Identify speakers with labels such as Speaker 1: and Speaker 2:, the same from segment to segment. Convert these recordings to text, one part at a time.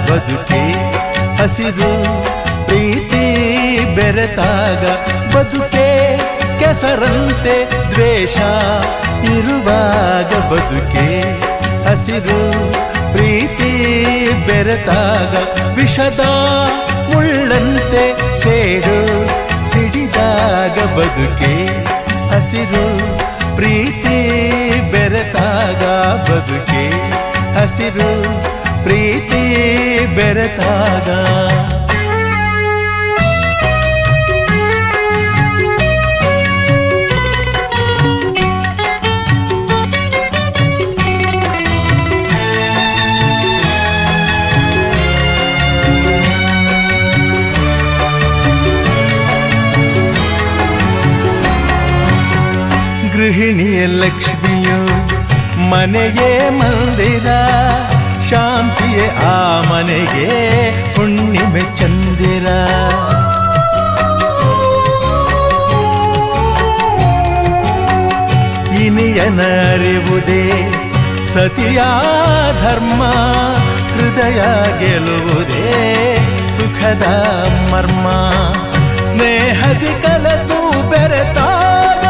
Speaker 1: ಬದುಕೆ ಹಸಿರು ಪ್ರೀತಿ ಬೆರೆತಾಗ ಬದುಕೆ ಕೆಸರಂತೆ ದ್ವೇಷ ಇರುವಾಗ ಬದುಕೆ ಹಸಿರು ಪ್ರೀತಿ ಬೆರೆತಾಗ ವಿಷದ ಮುಳ್ಳಂತೆ ಸೇಡು ಸಿಡಿದಾಗ ಬದುಕೆ ಹಸಿರು ಪ್ರೀತಿ ಬೆರೆತಾಗ ಬದುಕೆ ಹಸಿರು ಪ್ರೀತಿ ಬೆರೆತಾಗ ಗೃಹಿಣಿಯ ಲಕ್ಷ್ಮಿಯು ಮನೆಯೇ ಮಂದಿರ ಶಾಂತಿಯೇ ಆ ಮನೆಗೆ ಹುಣ್ಣಿಮೆ ಚಂದಿರ ಇನಿಯನ ಅರಿವುದೇ ಸತಿಯ ಧರ್ಮ ಹೃದಯ ಗೆಲುವುದೇ ಸುಖದ ಮರ್ಮ ಸ್ನೇಹದಿ ಕಲತು ಬೆರೆತಾಗ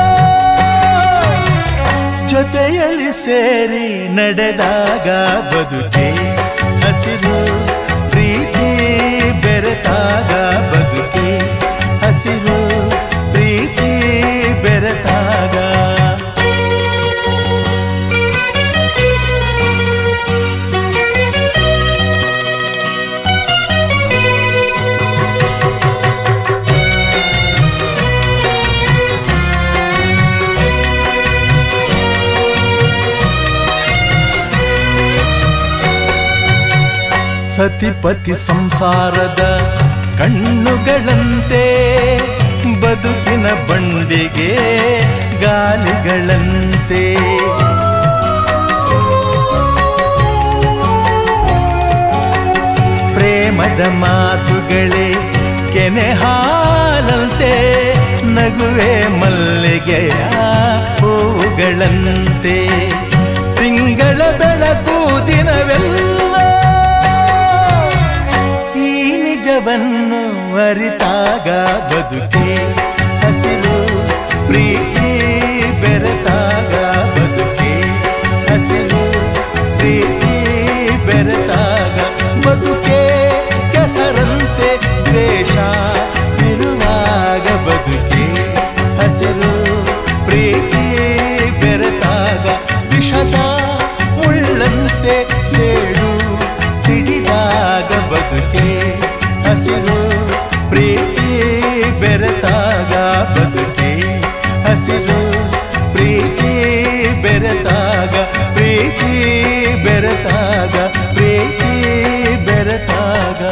Speaker 1: ಜೊತೆಯಲ್ಲಿ ಸೇರಿ ನಡೆದಾಗ ಬದುಕೆ ಹಸಿರು ಪ್ರೀತಿ ಬೆರೆತಾಗ ಬದುಕೆ ಹಸಿರು ಪ್ರೀತಿ ಬೆರೆತಾಗ ಸತಿಪತಿ ಸಂಸಾರದ ಕಣ್ಣುಗಳಂತೆ ಬದುಕಿನ ಬಂಡಿಗೆ ಗಾಲಿಗಳಂತೆ ಪ್ರೇಮದ ಮಾತುಗಳೇ ಕೆನೆ ಹಾಲಂತೆ ನಗುವೆ ಮಲ್ಲಿಗೆಯ ಹೂಗಳಂತೆ ತಿಂಗಳ ಬೆಳಕು ದಿನವೆಲ್ಲ ಈ ನಿಜವನ್ನು ಅರಿತಾಗ ಬದುಕೆ ಹಸಿರು ಪ್ರೀತಿ ಬೆರೆತಾಗ ಬದುಕೆ ಹಸಿರು ಪ್ರೀತಿ ಬೆರೆತಾಗ ಬದುಕೆ ಕೆಸರಂತೆ ದ್ವೇಷ ಇರುವಾಗ ಬದುಕೆ ಹಸಿರು ಪ್ರೀತಿ ಬೆರೆತಾಗ ವಿಷದ ಮುಳ್ಳಂತೆ ಸೇಡು ಸಿಡಿದಾಗ ಬದುಕೆ ಹಸಿರು ಪ್ರೀತಿ ಬೆರೆತಾಗ ಬದುಕೆ ಹಸಿರು ಪ್ರೀತಿ ಬೆರೆತಾಗ ಪ್ರೀತಿ ಬೆರೆತಾಗ ಪ್ರೀತಿ ಬೆರೆತಾಗ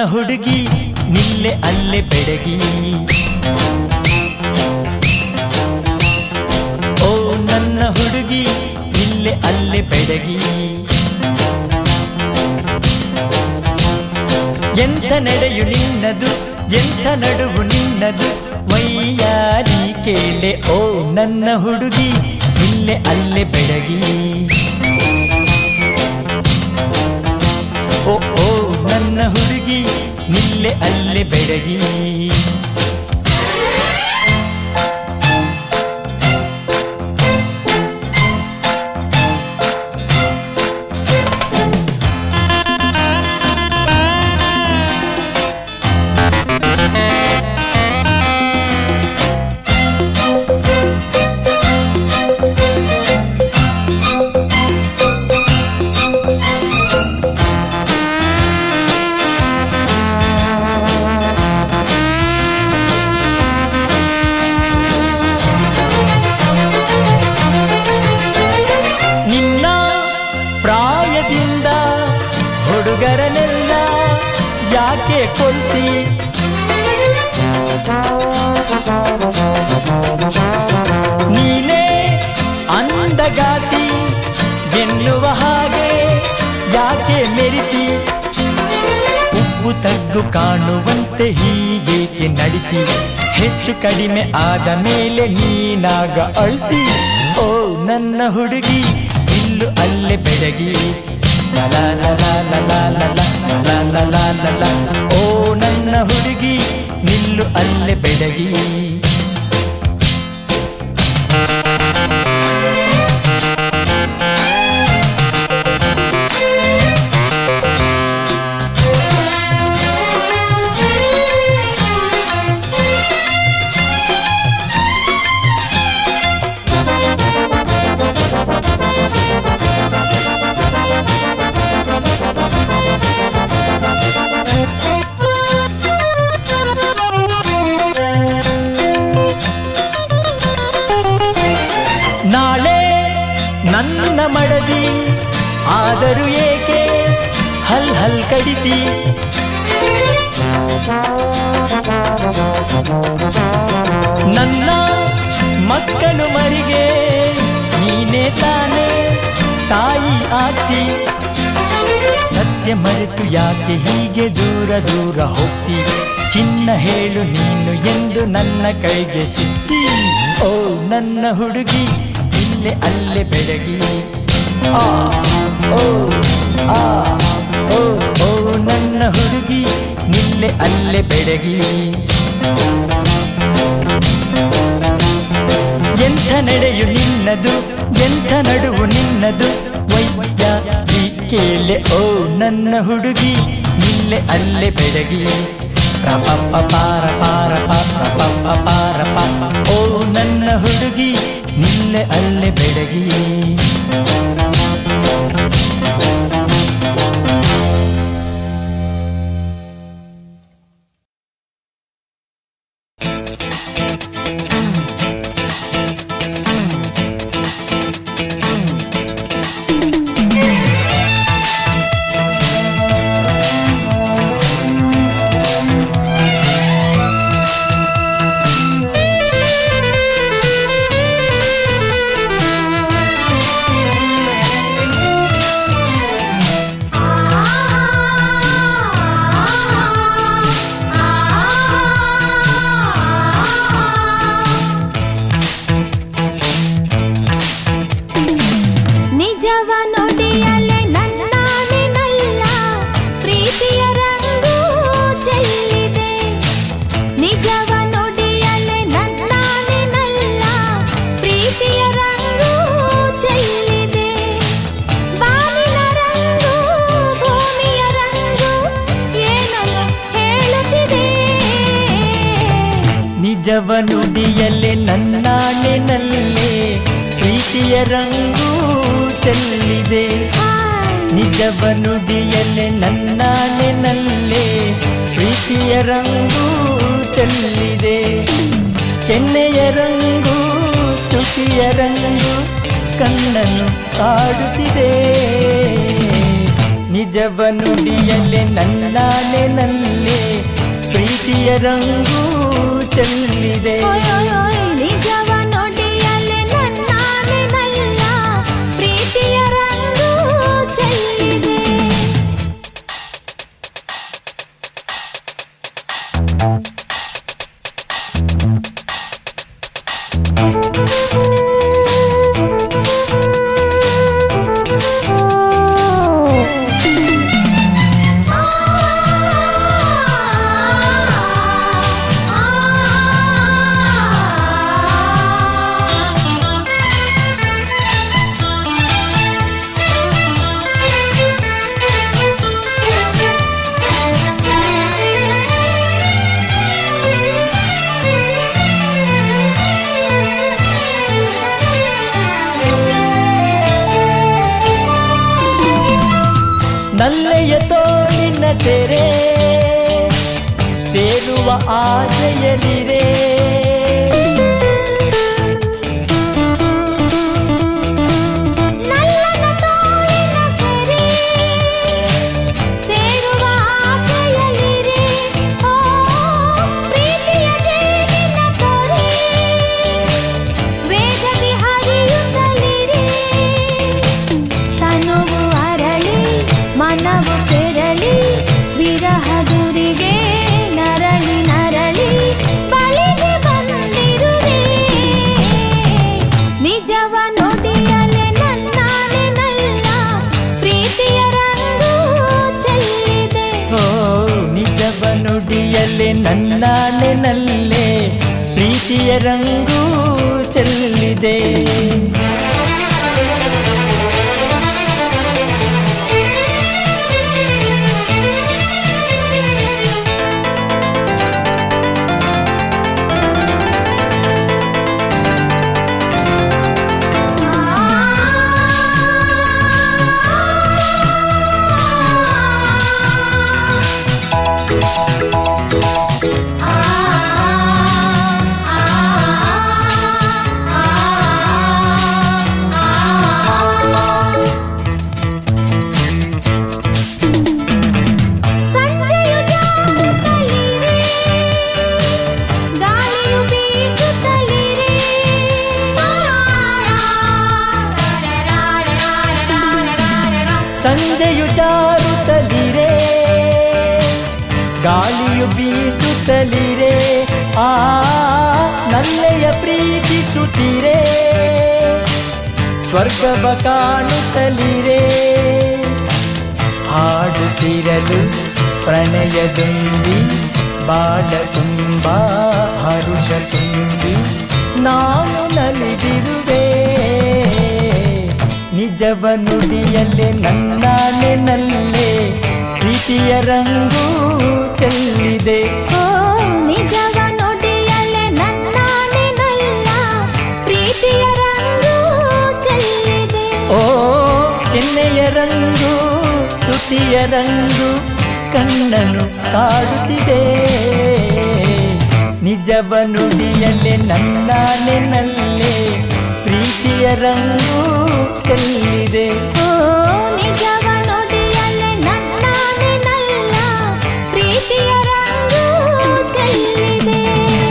Speaker 1: ಹುಡುಗಿ ನಿಲ್ಲೆ ಅಲ್ಲೇ ಬೆಡಗಿ ಓ ನನ್ನ ಹುಡುಗಿ ನಿಲ್ಲೆ ಅಲ್ಲೇ ಬೆಡಗಿ ಎಂಥ ನಡೆಯು ನಿನ್ನದು ಎಂಥ ನಡುವು ನಿನ್ನದು ವೈಯಾರಿ ಕೇಳೆ ಓ ನನ್ನ ಹುಡುಗಿ ಇಲ್ಲೇ ಅಲ್ಲೇ ಬೆಡಗಿ ಓ ಓ ನನ್ನ ಹುಡುಗಿ ನಿಲ್ಲೆ ಅಲ್ಲೇ ಬೆಡಗಿ ನಿನ್ನ ಪ್ರಾಯದಿಂದ ಹುಡುಗರನೆಲ್ಲ ಯಾಕೆ ಕೊಲ್ತಿ ನೀನೇ ಅಂದಗಾತಿ ಎನ್ನುವ ಹಾಗೆ ಯಾಕೆ ಮೆರಿತಿ ಉಪ್ಪು ತಗ್ಗು ಕಾಣುವಂತೆ ಹೀಗೇಕೆ ನಡಿತಿ ಹೆಚ್ಚು ಕಡಿಮೆ ಆದ ಮೇಲೆ ನೀನಾಗ ಅಳ್ತಿ ಓ ನನ್ನ ಹುಡುಗಿ ಇಲ್ಲು ಅಲ್ಲೇ ಬೆಡಗಿ ಲಲ ಲಲ ಲಲ ಲಲ ಲಲ ಲಲ ಲಲ. ಓ ನನ್ನ ಹುಡುಗಿ ನಿಲ್ಲು ಅಲ್ಲೇ ಬೆಡಗಿ ನಾಳೆ ನನ್ನ ಮಡದಿ ಆದರೂ ಏಕೆ ಹಲ್ ಹಲ್ ಕಡಿತಿ ನನ್ನ ಮಕ್ಕಳು ಮರಿಗೆ ನೀನೇ ತಾನೇ ತಾಯಿ ಆತಿ ಸತ್ಯ ಮರೆತು ಯಾಕೆ ಹೀಗೆ ದೂರ ದೂರ ಹೋಗ್ತಿ ಚಿನ್ನ ಹೇಳು ನೀನು ಎಂದು ನನ್ನ ಕೈಗೆ ಸಿಕ್ಕಿ ಓ ನನ್ನ ಹುಡುಗಿ ಇಲ್ಲೇ ಅಲ್ಲೇ ಬೆಡಗಿ ಆ ಓ ಆ ಓ ಓ ನನ್ನ ಹುಡುಗಿ ನಿಲ್ಲೆ ಅಲ್ಲೇ ಬೆಡಗಿ ಎಂಥ ನಡೆಯು ನಿನ್ನದು ಎಂಥ ನಡುವು ನಿನ್ನದು ವೈದ್ಯ ಈ ಕೇಳೆ ಓ ನನ್ನ ಹುಡುಗಿ ನಿಲ್ಲೆ ಅಲ್ಲೇ ಬೆಡಗಿ ರಪಪ್ಪ ಪಾರ ಪಾರ ಪಪ್ಪ ಪಾರ ಪಪ್ಪ ಓ ನನ್ನ ಹುಡುಗಿ ನಿಲ್ಲೆ ಅಲ್ಲೇ ಬೆಡಗಿ
Speaker 2: ನಿಜವ ನುಡಿಯಲೆ ನನ್ನಾನೆನಲ್ಲ ಪ್ರೀತಿಯ ರಂಗು ಚೆಲ್ಲಿದೆ ನಿಜವ ನುಡಿಯಲೆ ನನ್ನಾನೆನಲ್ಲ ಪ್ರೀತಿಯ ರಂಗು ಚೆಲ್ಲಿದೆ ಬಾನಿನ ರಂಗು ಭೂಮಿಯ ರಂಗು ಏನಲ್ಲ ಹೇಳುತ್ತಿದೆ
Speaker 1: ನಿಜವ ನುಡಿಯಲೆ ನನ್ನಾಣೆನಲ್ಲೇ ಪ್ರೀತಿಯ ರಂಗು ಚೆಲ್ಲಿದೆ ನಿಜವ ನುಡಿಯಲೆ ನನ್ನಾಣೆನಲ್ಲೇ ಪ್ರೀತಿಯ ರಂಗು ಚೆಲ್ಲಿದೆ ಕೆನ್ನೆಯ ರಂಗು ತುಟಿಯ ರಂಗು ಕಣ್ಣನ್ನು ಕಾಡುತ್ತಿದೆ ನಿಜವ ನುಡಿಯಲೆ ನನ್ನಾನೆ ನಲ್ಲೇ ಪ್ರೀತಿಯ ರಂಗು ಚೆಲ್ಲಿದೆ
Speaker 2: ಓಯ್ ಓಯ್ ಓಯ್ ನಿಜವ ನುಡಿಯಲೆ ನನ್ನಾನೆ ನಲ್ಲ ಪ್ರೀತಿಯ ರಂಗು ಚೆಲ್ಲಿದೆ
Speaker 1: ನಲ್ಲೆಯ ತೋಳಿನ ಸೆರೆ ಸೇರುವ ಆಸೆಯಲಿರೆ
Speaker 2: ನಲ್ಲನ ತೋಳಿನ ಸೆರೆ ಸೇರುವ ಆಸೆಯಲ್ಲಿರೆ ಓ ಪ್ರೀತಿಯ ಜೇನಿನ ತೊರೆ ವೇಗದಿ ಹರಿಯುತ್ತಲಿರೆ ತನುವು ಅರಳಿ ಮನವು ಕೆರಳಿ ವಿರಹದುರಿಗೆ ನರಳಿ ನರಳಿ ಬಳಿಗೆ ಬಂದಿರುವೆ ನಿಜವ ನುಡಿಯಲೆ ನನ್ನಾನೆ ನಲ್ಲ ಪ್ರೀತಿಯ ರಂಗು ಚೆಲ್ಲಿದೆ
Speaker 1: ಓ ನಿಜವ ನುಡಿಯಲೆ ನನ್ನಾನೆ ನಲ್ಲೇ ಪ್ರೀತಿಯ ರಂಗು ಚೆಲ್ಲಿದೆ
Speaker 2: ಸಂಜೆಯು ಜಾರುತ್ತಲಿರೆ ಗಾಳಿಯು ಬೀಸುತ್ತಲಿರೆ
Speaker 1: ಸಂಜೆಯು ಜಾರುತ್ತಲಿರೆ ಗಾಳಿಯು ಬೀಸುತ್ತಲಿರೆ ಆ ನಲ್ಲೆಯ ಪ್ರೀತಿಸುತ್ತಿರೆ ಸ್ವರ್ಗವ ಕಾಣುತ್ತಲಿರೆ ಹಾಡುತ್ತಿರಲು ಪ್ರಣಯದುಂಬಿ ಬಾಳ ತುಂಬ ಹರುಷ ತುಂಬಿ ನಾನು ನಲಿದಿರುವೆ ನಿಜವ ನುಡಿಯಲ್ಲೇ ನನ್ನಾನೆ ನಲ್ಲೇ ಪ್ರೀತಿಯ ರಂಗು ಚೆಲ್ಲಿದೆ
Speaker 2: ಓ ನಿಜವ ನುಡಿಯಲೆ ನನ್ನಾನೆ ನಲ್ಲ ಪ್ರೀತಿಯ ರಂಗು ಚೆಲ್ಲಿದೆ
Speaker 1: ಓ ಕೆನ್ನೆಯ ರಂಗು ತುಟಿಯ ರಂಗು ಕಣ್ಣನು ಕಾಡುತ್ತಿದೆ ನಿಜವ ನುಡಿಯಲ್ಲೇ ನನ್ನಾನೆ ನಲ್ಲೇ ಪ್ರೀತಿಯ ರಂಗು ಚೆಲ್ಲಿದೆ
Speaker 2: ಓ ನಿಜವ ನುಡಿಯಲೆ ನನ್ನಾನೆ ನಲ್ಲ ಪ್ರೀತಿಯ ರಂಗು ಚೆಲ್ಲಿದೆ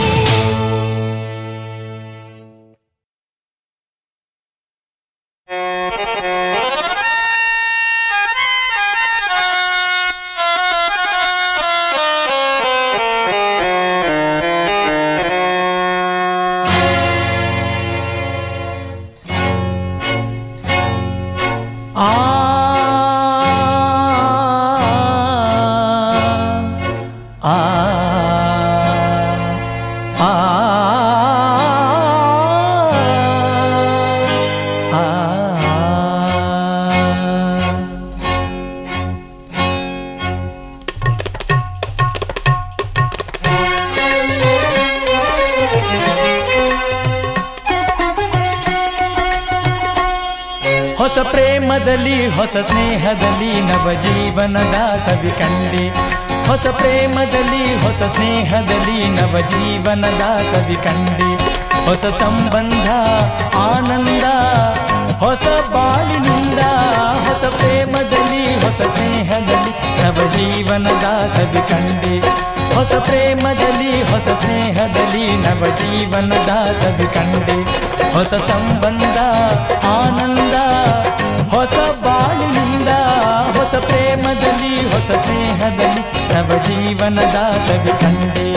Speaker 1: ಆ ಆ ಆ ಆ ಹೊಸ ಪ್ರೇಮದಲ್ಲಿ ಹೊಸ ಸ್ನೇಹದಲ್ಲಿ ನವ ಜೀವನದ ಸವಿ ಕಂಡೆ ಹೊಸ ಪ್ರೇಮದಲ್ಲಿ ಹೊಸ ಸ್ನೇಹದಲ್ಲಿ ನವ ಜೀವನದ ಸವಿ ಕಂಡೆ ಹೊಸ ಸಂಬಂಧ ಆನಂದ ಹೊಸ ಬಾಳಿನಿಂದ ಹೊಸ ಪ್ರೇಮದಲ್ಲಿ ಹೊಸ ಸ್ನೇಹದಲ್ಲಿ ನವ ಜೀವನದ ಸವಿ ಕಂಡೆ ಹೊಸ ಪ್ರೇಮದಲ್ಲಿ ಹೊಸ ಸ್ನೇಹದಲ್ಲಿ ನವ ಜೀವನದ ಸವಿ ಕಂಡೆ ಹೊಸ ಸಂಬಂಧ ಆನಂದ ಹೊಸ ಬಾಳಿನಿಂದ ಹೊಸ ಪ್ರೇಮದಲ್ಲಿ ಹೊಸ ಸ್ನೇಹದಲ್ಲಿ ನವ ಜೀವನದ ಸವಿ ಕಂಡೆ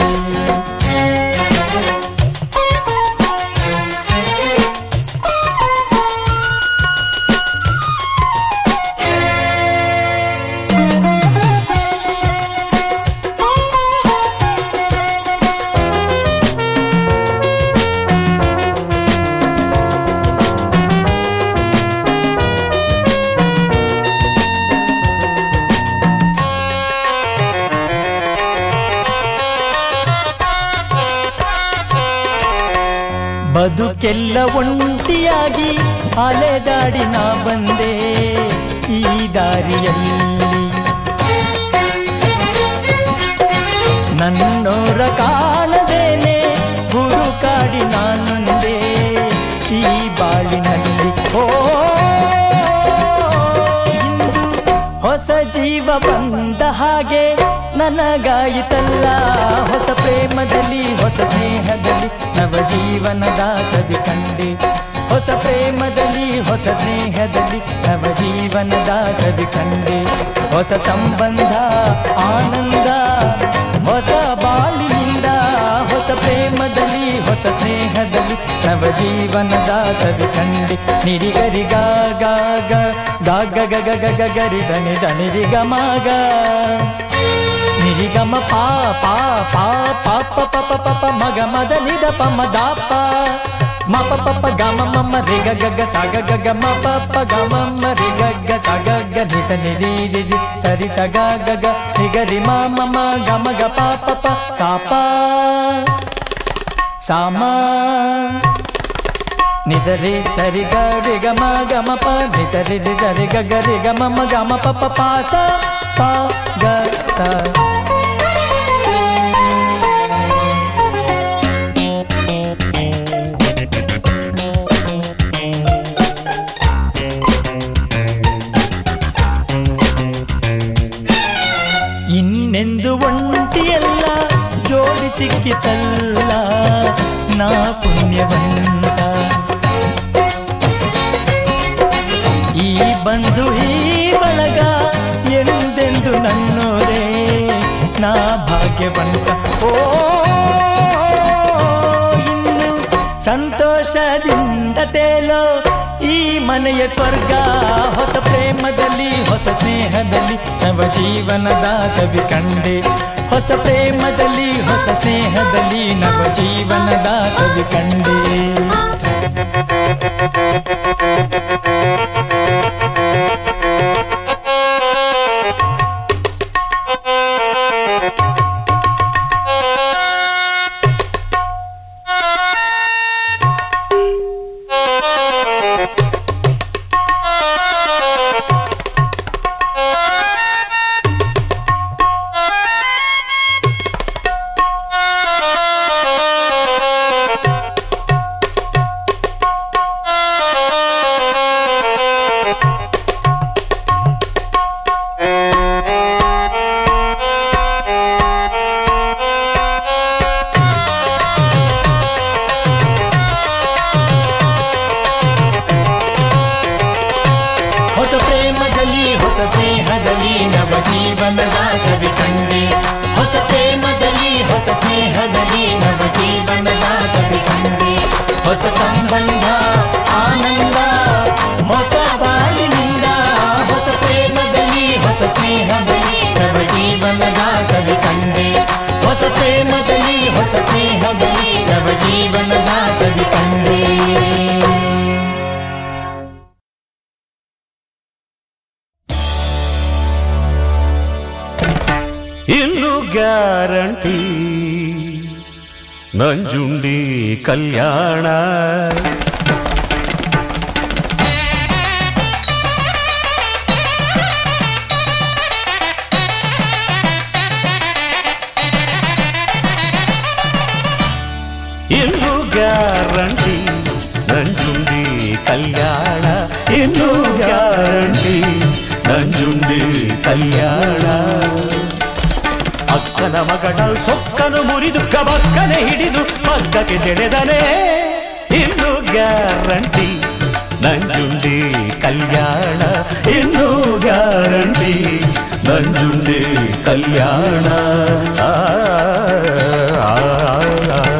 Speaker 1: ಬದುಕೆಲ್ಲ ಒಂಟಿಯಾಗಿ ಅಲೆದಾಡಿ ನಾ ಬಂದೆ ಈ ದಾರಿಯಲ್ಲಿ ನನ್ನೋರ ಕಾಣದೇನೆ ಹುಡುಕಾಡಿ ನಾನೊಂದೇ ಈ ಬಾಳಿನಲ್ಲಿ ಓ ಇಂದು ಹೊಸ ಜೀವ ಬಂದ ಹಾಗೆ ನನಗಾಯಿತಲ್ಲ ಹೊಸ ಪ್ರೇಮದಲ್ಲಿ ಹೊಸ ಸ್ನೇಹದಲ್ಲಿ ನವ ಜೀವನದ ಸವಿ ಕಂಡೆ ಹೊಸ ಪ್ರೇಮದಲ್ಲಿ ಹೊಸ ಸ್ನೇಹದಲ್ಲಿ ನವ ಜೀವನದ ಸವಿ ಕಂಡೆ ಹೊಸ ಸಂಬಂಧ ಆನಂದ ಹೊಸ ಬಾಳಿನಿಂದ ಹೊಸ ಪ್ರೇಮದಲ್ಲಿ ಹೊಸ ಸ್ನೇಹದಲ್ಲಿ ನವ ಜೀವನದ ಸವಿ ಕಂಡೆ ನಿರಿಗರಿ ಗಾಗ ಗಾಗ ಗಗ ಗಗ ಗರಿ ಸನಿ ದನಿರಿ ಗಮಾಗ ನಿರಿಗಮ ಪಾ ಪಾ ಪಾ ಪಾ ಪ ಪ ಪ ಪ ಪ ಮಗ ಮದ ನಿದ ಪ ಮ ದ ಪ ಮ ಪ ಪ ಪ ಗ ಮ ಮ ಮ ರಿ ಗ ಗ ಗ ಸ ಗ ಗ ಗ ಮ ಪ ಪ ಗ ಮ ಮ ರಿ ಗ ಗ ಸ ಗ ಗ ನಿ ಸ ನಿ ರಿ ರಿ ರಿ ಸರಿ ಸ ಗ ಗ ಗ ರಿ ಗ ರಿ ಮ ಮ ಮ ಗ ಮ ಗ ಪ ಪ ಪ ಸ ಪ ಸ ಮ ನಿಜರಿ ಸರಿ ಗ ರಿ ಗ ಮ ಗ ಮ ಪ ನಿಜರಿ ರಿ ಸರಿ ಗ ಗ ರಿ ಗ ಮ ಮ ಗ ಮ ಪ ಪ ಪ ಸ ಪ ಗ ಸ ಇನ್ನೆಂದು ಒಂಟಿಯಲ್ಲ ಜೋಡಿ ಸಿಕ್ಕಿತಲ್ಲ ನಾ ಪುಣ್ಯವಂತ ಈ ಬಂಧು ಈ ಬಳಗ ಎಂದೆಂದು ನನ್ನೋರೇ ನಾ ಭಾಗ್ಯವಂತ ಓ ಇನ್ನು ಸಂತೋಷದಿಂದ ತೇಲೋ ಈ ಮನೆಯ ಸ್ವರ್ಗ ಹೊಸ ಪ್ರೇಮದಲ್ಲಿ ಹೊಸ ಸ್ನೇಹದಲ್ಲಿ ನವ ಜೀವನದ ಸವಿ ಕಂಡೆ ಹೊಸ ಪ್ರೇಮದಲ್ಲಿ ಹೊಸ ಸ್ನೇಹದಲ್ಲಿ ನವ ಜೀವನದ ಸವಿ ಕಂಡೆ ಹೊಸ ಪ್ರೇಮದಲ್ಲಿ ಹೊಸ ಸ್ನೇಹದಲ್ಲಿ ನವ ಜೀವನದ ಸವಿ ಕಂಡೆ ಹೊಸ ಪ್ರೇಮದಲ್ಲಿ ಹೊಸ ಸ್ನೇಹದಲ್ಲಿ ನವ ಜೀವನದ ಸವಿ ಕಂಡೆ ಹೊಸ ಸಂಬಂಧ ಆನಂದ ಹೊಸ ಬಾಳಿನಿಂದ ಹೊಸ ಪ್ರೇಮದಲ್ಲಿ ಹೊಸ ಸ್ನೇಹದಲ್ಲಿ ನವ ಜೀವನದ ಸವಿ ಕಂಡೆ ಹೊಸ ಪ್ರೇಮದಲ್ಲಿ ಹೊಸ ಸ್ನೇಹದಲ್ಲಿ ನವ ಜೀವನದ ಸವಿ ಕಂಡೆ
Speaker 3: ಇನ್ನು ಗ್ಯಾರಂಟಿ ನಂಜುಂಡಿ ಕಲ್ಯಾಣ ಇನ್ನು ಗ್ಯಾರಂಟಿ ನಂಜುಂಡಿ ಕಲ್ಯಾಣ ಇನ್ನು ಗ್ಯಾರಂಟಿ ನಂಜುಂಡಿ ಕಲ್ಯಾಣ ಅಕ್ಕನ ಮಗಳ ಸೊಕ್ಕನು ಮುರಿದು ಕಬಕ್ಕನೆ ಹಿಡಿದು ಪಕ್ಕಕ್ಕೆ ಸೆಳೆದನೆ ಇನ್ನು ಗ್ಯಾರಂಟಿ ನಂಜುಂಡಿ ಕಲ್ಯಾಣ ಇನ್ನು ಗ್ಯಾರಂಟಿ ನಂಜುಂಡಿ ಕಲ್ಯಾಣ ಆ, ಆ, ಆ, ಆ.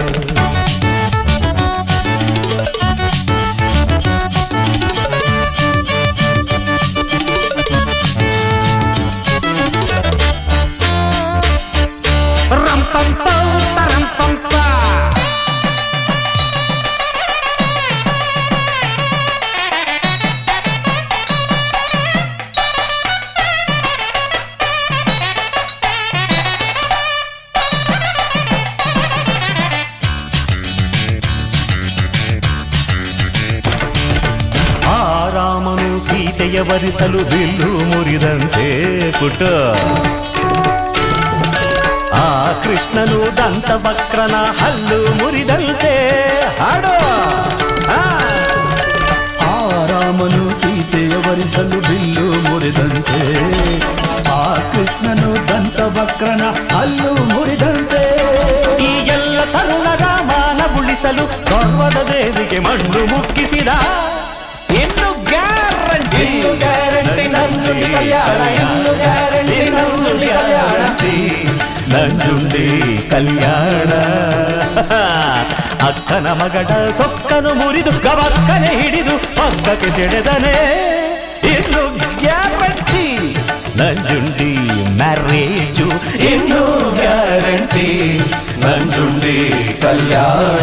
Speaker 3: ಆ ರಾಮನು ಸೀತೆಯ ವರಿಸಲು ಬಿಲ್ಲು ಮುರಿದಂತೆ ಪುಟ ಆ ಕೃಷ್ಣನು ದಂತವಕ್ರನ ಹಲ್ಲು ಮುರಿದಂತೆ ಹಾಡು ಆ.
Speaker 4: ಆ ರಾಮನು ಸೀತೆಯ ವರಿಸಲು ಬಿಲ್ಲು ಮುರಿದಂತೆ ಆ ಕೃಷ್ಣನು ದಂತವಕ್ರನ ಹಲ್ಲು ಮುರಿದಂತೆ
Speaker 3: ಈ ಎಲ್ಲ ತರುಣರ ಮಾನ ಉಳಿಸಲು ಗೌರವದ ದೇವಿಗೆ ಮಣ್ಣು ಮುಕ್ಕಿಸಿದ ಇನ್ನು ಗ್ಯಾರಂಟಿ
Speaker 4: ಇನ್ನು ಗ್ಯಾರಂಟಿ ನಂಜುಂಡಿ ಕಲ್ಯಾಣ, ಇನ್ನು ಗ್ಯಾರಂಟಿ ನಂಜುಂಡಿ ಕಲ್ಯಾಣ.
Speaker 3: ನಂಜುಂಡಿ ಕಲ್ಯಾಣ ಅಕ್ಕನ ಮಗಡ ಸೊಕ್ಕನು ಮುರಿದು ಗಬಕ್ಕನೆ ಹಿಡಿದು ಪಕ್ಕಕ್ಕೆ ಸೆಳೆದನೆ ಇನ್ನು ಗ್ಯಾರಂಟಿ ನಂಜುಂಡಿ ಮ್ಯಾರೇಜು ಇನ್ನು ಗ್ಯಾರಂಟಿ ನಂಜುಂಡಿ ಕಲ್ಯಾಣ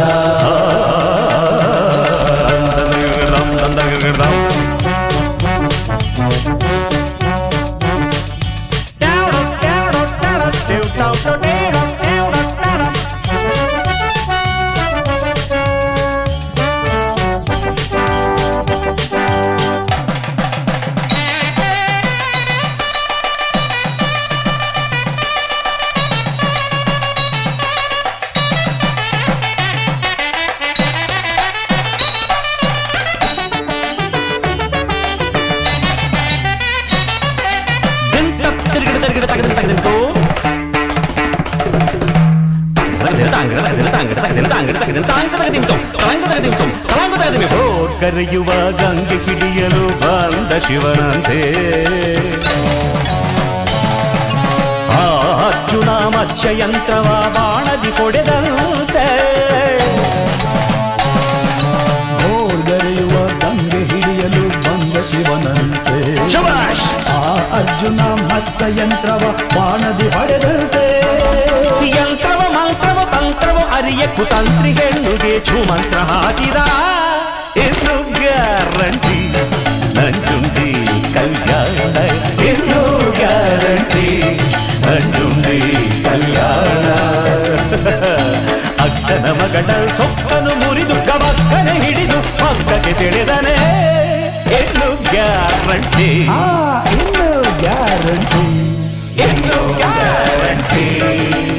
Speaker 3: ಕರೆಯುವ ಗಂಗೆ ಹಿಡಿಯಲು ಬಂದ ಶಿವನಂತೆ ಆ ಅರ್ಜುನ ಮತ್ಸ್ಯಯಂತ್ರವ ಬಾಣದಿ ಕೊಡೆದಂತೆ
Speaker 4: ಗೋರ್ಗರೆಯುವ ಗಂಗೆ ಹಿಡಿಯಲು ಬಂದ ಶಿವನಂತೆ
Speaker 3: ಶಬಾಷ್
Speaker 4: ಆ ಅರ್ಜುನ ಮತ್ಸ್ಯಯಂತ್ರವ ಬಾಣದಿ ಹೊಡೆದಂತೆ
Speaker 3: ಯಂತ್ರವ ಮಂತ್ರವ ತಂತ್ರವ ಅರಿಯ ಕುತಂತ್ರಿ ಹೆಣ್ಣುಗೆ ಮಂತ್ರ ಹಾಕಿದ ಇನ್ನು ಗ್ಯಾರಂಟಿ ನಂಜುಂಡಿ ಕಲ್ಯಾಣ ಇನ್ನು ಗ್ಯಾರಂಟಿ ನಂಜುಂಡಿ ಕಲ್ಯಾಣ ಅಕ್ಕನ ಮಗಡ ಸೊಕ್ಕನು ಮುರಿದು ಕಬಕ್ಕನೆ ಹಿಡಿದು ಪಕ್ಕಕ್ಕೆ ಸೆಳೆದನೆ ಇನ್ನು ಗ್ಯಾರಂಟಿ
Speaker 4: ಆ ಇನ್ನು ಗ್ಯಾರಂಟಿ
Speaker 3: ಇನ್ನು ಗ್ಯಾರಂಟಿ